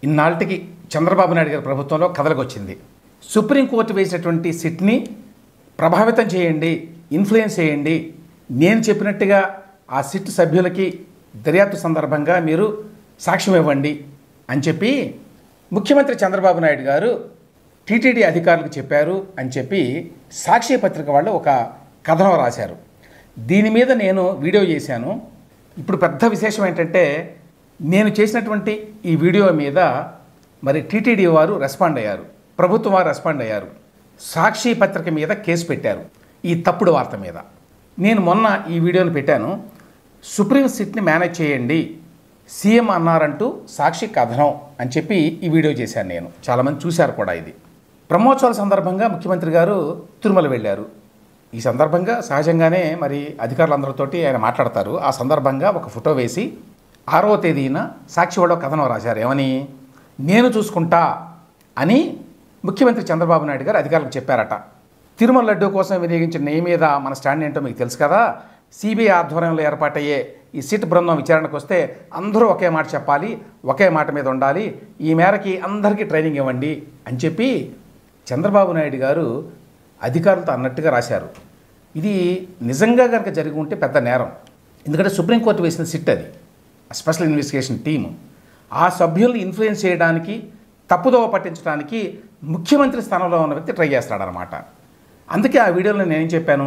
ఇన్నాళ్ళకి చంద్రబాబు నాయుడు గారి ప్రభుత్వంలో కదలకొచ్చింది సుప్రీంకోర్టు వేసినటువంటి సిట్ని ప్రభావితం చేయండి ఇన్ఫ్లుయెన్స్ చేయండి నేను చెప్పినట్టుగా ఆ సిట్ సభ్యులకి దర్యాప్తు సందర్భంగా మీరు సాక్ష్యం ఇవ్వండి అని చెప్పి ముఖ్యమంత్రి చంద్రబాబు నాయుడు గారు టీటీడీ అధికారులకు చెప్పారు అని చెప్పి సాక్షి పత్రిక వాళ్ళు ఒక కథనం రాశారు దీని మీద నేను వీడియో చేశాను ఇప్పుడు పెద్ద విశేషం ఏంటంటే నేను చేసినటువంటి ఈ వీడియో మీద మరి టీటీడీ వారు రెస్పాండ్ అయ్యారు ప్రభుత్వం వారు రెస్పాండ్ అయ్యారు సాక్షి పత్రిక మీద కేసు పెట్టారు ఈ తప్పుడు వార్త మీద నేను మొన్న ఈ వీడియోని పెట్టాను సుప్రీం సిట్ని మేనేజ్ చేయండి సీఎం అన్నారంటూ సాక్షి కథనం అని చెప్పి ఈ వీడియో చేశాను నేను చాలామంది చూశారు కూడా ఇది బ్రహ్మోత్సవాల సందర్భంగా ముఖ్యమంత్రి గారు తిరుమల వెళ్ళారు ఈ సందర్భంగా సహజంగానే మరి అధికారులందరితోటి ఆయన మాట్లాడతారు ఆ సందర్భంగా ఒక ఫోటో వేసి ఆరవ తేదీన సాక్షి వాళ్ళు ఒక కథనం రాశారు ఏమని నేను చూసుకుంటా అని ముఖ్యమంత్రి చంద్రబాబు నాయుడు గారు అధికారులకు చెప్పారట తిరుమల లడ్డూ కోసం వినియోగించిన నెయ్యి మీద మన స్టాండ్ ఏంటో మీకు తెలుసు కదా సిబిఐ ఆధ్వర్యంలో ఏర్పాటయ్యే ఈ సిట్ బృందం విచారణకు వస్తే అందరూ ఒకే మాట చెప్పాలి ఒకే మాట మీద ఉండాలి ఈ మేరకి అందరికీ ట్రైనింగ్ ఇవ్వండి అని చెప్పి చంద్రబాబు నాయుడు గారు అధికారులతో అన్నట్టుగా రాశారు ఇది నిజంగా కనుక జరిగి ఉంటే పెద్ద నేరం ఎందుకంటే సుప్రీంకోర్టు వేసిన సిట్ అది స్పెషల్ ఇన్వెస్టిగేషన్ టీము ఆ సభ్యుల్ని ఇన్ఫ్లుయెన్స్ చేయడానికి తప్పుదోవ పట్టించడానికి ముఖ్యమంత్రి స్థానంలో ఉన్న వ్యక్తి ట్రై చేస్తాడనమాట అందుకే ఆ వీడియోలో నేనేం చెప్పాను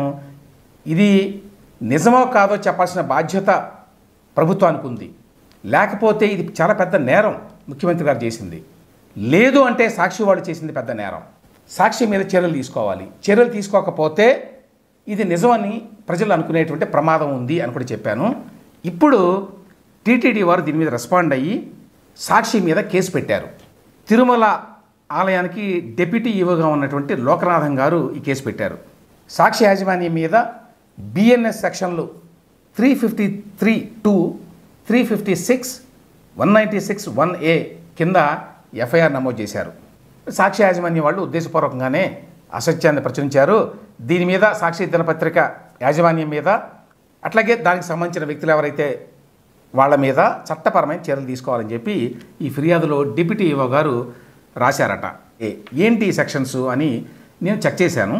ఇది నిజమో కాదో చెప్పాల్సిన బాధ్యత ప్రభుత్వానికి ఉంది లేకపోతే ఇది చాలా పెద్ద నేరం ముఖ్యమంత్రి గారు చేసింది లేదు అంటే సాక్షి వాళ్ళు చేసింది పెద్ద నేరం సాక్షి మీద చర్యలు తీసుకోవాలి చర్యలు తీసుకోకపోతే ఇది నిజమని ప్రజలు అనుకునేటువంటి ప్రమాదం ఉంది అని కూడా చెప్పాను ఇప్పుడు టీటీడీ వారు దీని మీద రెస్పాండ్ అయ్యి సాక్షి మీద కేసు పెట్టారు తిరుమల ఆలయానికి డెప్యూటీ ఈవోగా ఉన్నటువంటి లోకనాథం గారు ఈ కేసు పెట్టారు సాక్షి యాజమాన్యం మీద బిఎన్ఎస్ సెక్షన్లు three fifty three two three fifty six one ninety six one A కింద ఎఫ్ఐఆర్ నమోదు చేశారు సాక్షి యాజమాన్యం వాళ్ళు ఉద్దేశపూర్వకంగానే అసత్యాన్ని ప్రచురించారు దీని మీద సాక్షి దినపత్రిక యాజమాన్యం మీద అట్లాగే దానికి సంబంధించిన వ్యక్తులు ఎవరైతే వాళ్ళ మీద చట్టపరమైన చర్యలు తీసుకోవాలని చెప్పి ఈ ఫిర్యాదులో డిప్యూటీ ఈవో గారు రాశారట ఏ- ఏంటి ఈ సెక్షన్స్ అని నేను చెక్ చేశాను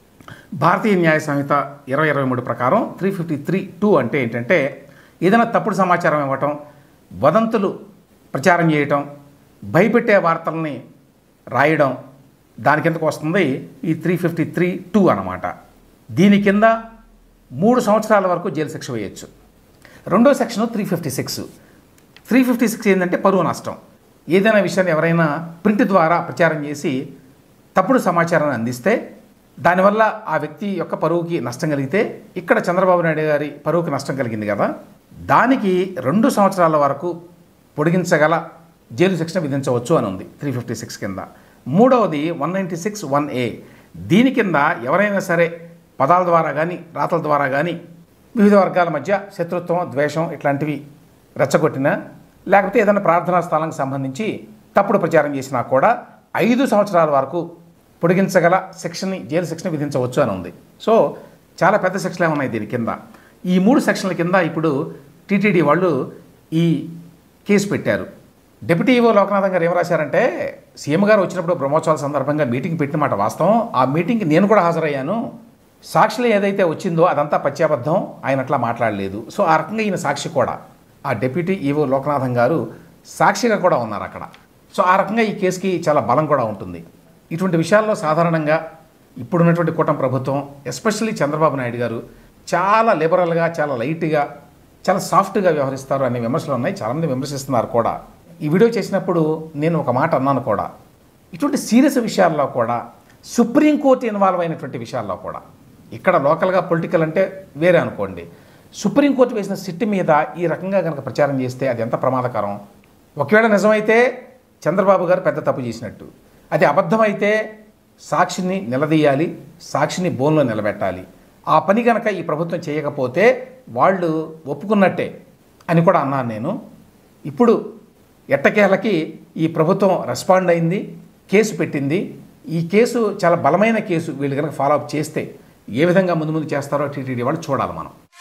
భారతీయ న్యాయ సంహిత ఇరవై ఇరవై మూడు ప్రకారం త్రీ ఫిఫ్టీ త్రీ టూ అంటే ఏంటంటే ఏదైనా తప్పుడు సమాచారం ఇవ్వటం వదంతులు ప్రచారం చేయటం భయపెట్టే వార్తల్ని రాయడం దాని కిందకు వస్తుంది ఈ త్రీ ఫిఫ్టీ త్రీ టూ అనమాట దీని కింద మూడు సంవత్సరాల వరకు జైలు శిక్ష వేయచ్చు రెండో section three fifty six three fifty six ఏంటంటే పరువు నష్టం ఏదైనా విషయాన్ని ఎవరైనా ప్రింట్ ద్వారా ప్రచారం చేసి తప్పుడు సమాచారాన్ని అందిస్తే దానివల్ల ఆ వ్యక్తి యొక్క పరువుకి నష్టం కలిగితే ఇక్కడ చంద్రబాబు నాయుడు గారి పరువుకి నష్టం కలిగింది కదా దానికి రెండు సంవత్సరాల వరకు పొడిగించగల జైలు శిక్షణ విధించవచ్చు అని ఉంది త్రీ ఫిఫ్టీ సిక్స్ కింద మూడవది one ninety six one A దీని కింద ఎవరైనా సరే పదాల ద్వారా కానీ రాతల ద్వారా కానీ వివిధ వర్గాల మధ్య శత్రుత్వం ద్వేషం ఇట్లాంటివి రెచ్చగొట్టినా లేకపోతే ఏదైనా ప్రార్థనా స్థలానికి సంబంధించి తప్పుడు ప్రచారం చేసినా కూడా ఐదు సంవత్సరాల వరకు పొడిగించగల శిక్షని జైలు శిక్షణ విధించవచ్చు అని ఉంది సో చాలా పెద్ద శిక్షలే ఉన్నాయి దీని కింద ఈ మూడు సెక్షన్ల కింద ఇప్పుడు టీటీడీ వాళ్ళు ఈ కేసు పెట్టారు డిప్యూటీ ఈవో లోకనాథం గారు ఏం రాశారంటే సీఎం గారు వచ్చినప్పుడు బ్రహ్మోత్సవాల సందర్భంగా మీటింగ్ పెట్టిన మాట వాస్తవం ఆ మీటింగ్కి నేను కూడా హాజరయ్యాను సాక్షిలో ఏదైతే వచ్చిందో అదంతా పత్యాబద్ధం ఆయన అట్లా మాట్లాడలేదు సో ఆ రకంగా ఈయన సాక్షి కూడా ఆ డిప్యూటీ ఈవో లోకనాథం గారు సాక్షిగా కూడా ఉన్నారు అక్కడ సో ఆ రకంగా ఈ కేసుకి చాలా బలం కూడా ఉంటుంది ఇటువంటి విషయాల్లో సాధారణంగా ఇప్పుడున్నటువంటి కూటమి ప్రభుత్వం ఎస్పెషల్లీ చంద్రబాబు నాయుడు గారు చాలా లిబరల్గా చాలా లైట్గా చాలా సాఫ్ట్గా వ్యవహరిస్తారు అనే విమర్శలు ఉన్నాయి చాలామంది విమర్శిస్తున్నారు కూడా ఈ వీడియో చేసినప్పుడు నేను ఒక మాట అన్నాను కూడా ఇటువంటి సీరియస్ విషయాల్లో కూడా సుప్రీంకోర్టు ఇన్వాల్వ్ అయినటువంటి విషయాల్లో కూడా ఇక్కడ లోకల్గా పొలిటికల్ అంటే వేరే అనుకోండి సుప్రీంకోర్టు వేసిన సిట్ మీద ఈ రకంగా కనుక ప్రచారం చేస్తే అది ఎంత ప్రమాదకరం ఒకవేళ నిజమైతే చంద్రబాబు గారు పెద్ద తప్పు చేసినట్టు అది అబద్ధమైతే సాక్షిని నిలదీయాలి సాక్షిని బోన్లో నిలబెట్టాలి ఆ పని కనుక ఈ ప్రభుత్వం చేయకపోతే వాళ్ళు ఒప్పుకున్నట్టే అని కూడా అన్నాను నేను ఇప్పుడు ఎట్టకేలకి ఈ ప్రభుత్వం రెస్పాండ్ అయింది కేసు పెట్టింది ఈ కేసు చాలా బలమైన కేసు వీళ్ళు కనుక ఫాలో అప్ చేస్తే ఏ విధంగా ముందు ముందు చేస్తారో టీటీడీ వాళ్ళు చూడాలి మనం